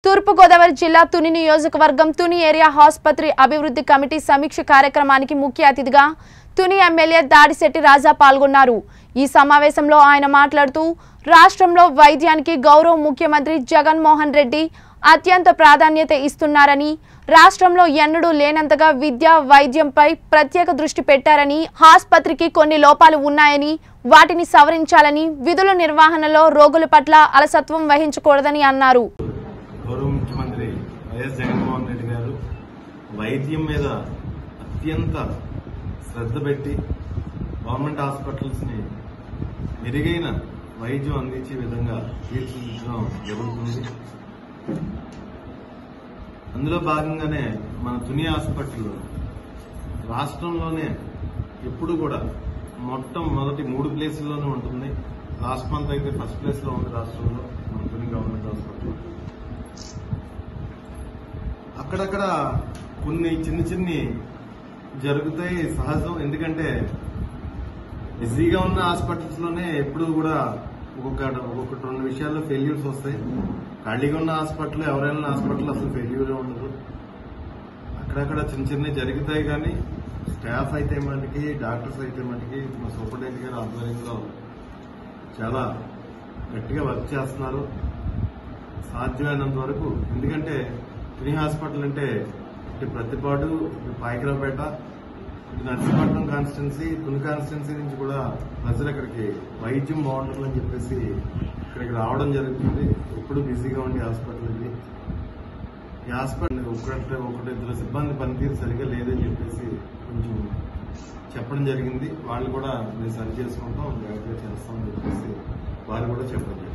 తూర్పుగోదావరి జిల్లా తుని నియోజకవర్గం తుని ఏరియా ఆసుపత్రి అభివృద్ధి కమిటీ సమీక్ష కార్యక్రమానికి ముఖ్య అతిథిగా తుని ఎమ్మెల్యే దాడిశెట్టి రాజా పాల్గొన్నారు ఈ సమావేశంలో ఆయన మాట్లాడుతూ రాష్ట్రంలో వైద్యానికి గౌరవ ముఖ్యమంత్రి జగన్మోహన్ రెడ్డి అత్యంత ప్రాధాన్యత ఇస్తున్నారని రాష్ట్రంలో ఎన్నడూ లేనంతగా విద్య వైద్యంపై ప్రత్యేక దృష్టి పెట్టారని ఆసుపత్రికి కొన్ని లోపాలు ఉన్నాయని వాటిని సవరించాలని విధుల నిర్వహణలో రోగుల పట్ల అలసత్వం వహించకూడదని అన్నారు గౌరవ ముఖ్యమంత్రి వైఎస్ జగన్మోహన్ రెడ్డి గారు వైద్యం మీద అత్యంత శ్రద్ధ పెట్టి గవర్నమెంట్ హాస్పిటల్స్ ని మెరుగైన వైద్యం అందించే విధంగా తీర్చిదిద్దడం జరుగుతుంది అందులో భాగంగానే మన తుని హాస్పిటల్ రాష్ట్రంలోనే ఎప్పుడు కూడా మొత్తం మొదటి మూడు ప్లేసుల్లోనే ఉంటుంది లాస్ట్ మంత్ అయితే ఫస్ట్ ప్లేస్ లో ఉంది రాష్ట్రంలో మన తుని గవర్నమెంట్ హాస్పిటల్ అక్కడక్కడ కొన్ని చిన్న చిన్ని జరుగుతాయి సహజం ఎందుకంటే బిజీగా ఉన్న హాస్పిటల్స్ లోనే ఎప్పుడు కూడా ఒక్కొక్క ఒక్కొక్కటి రెండు విషయాల్లో ఫెయిల్యూర్స్ వస్తాయి ఖాళీగా ఉన్న హాస్పిటల్ ఎవరైనా హాస్పిటల్ అసలు ఫెయిల్యూర్ ఉండదు అక్కడక్కడ చిన్న చిన్నవి జరుగుతాయి కానీ స్టాఫ్ అయితే మటుకి డాక్టర్స్ అయితే మటుకి మా సూపరింటెండెంట్ గారి ఆధ్వర్యంలో చాలా గట్టిగా వర్క్ చేస్తున్నారు సాధ్యమైనంత వరకు ఎందుకంటే తుని హాస్పిటల్ అంటే ఇటు ప్రతిపాడు ఇటు పాయకరావుపేట ఇటు నర్సీపట్నం కాన్స్టిట్యున్సీ తుని కాన్స్టిట్యున్సీ నుంచి కూడా ప్రజలు ఇక్కడికి వైద్యం బాగుంటుందని చెప్పేసి ఇక్కడికి రావడం జరుగుతుంది ఎప్పుడు బిజీగా ఉండే హాస్పిటల్ ఇది ఈ హాస్పిటల్ ఒకటి ఒకటి ఇద్దరు సిబ్బంది పనితీరు సరిగా లేదని చెప్పేసి కొంచెం చెప్పడం జరిగింది వాళ్ళు కూడా మేము సరి చేసుకుంటాం జాగ్రత్తగా చేస్తామని చెప్పేసి వాళ్ళు కూడా చెప్పడం జరిగింది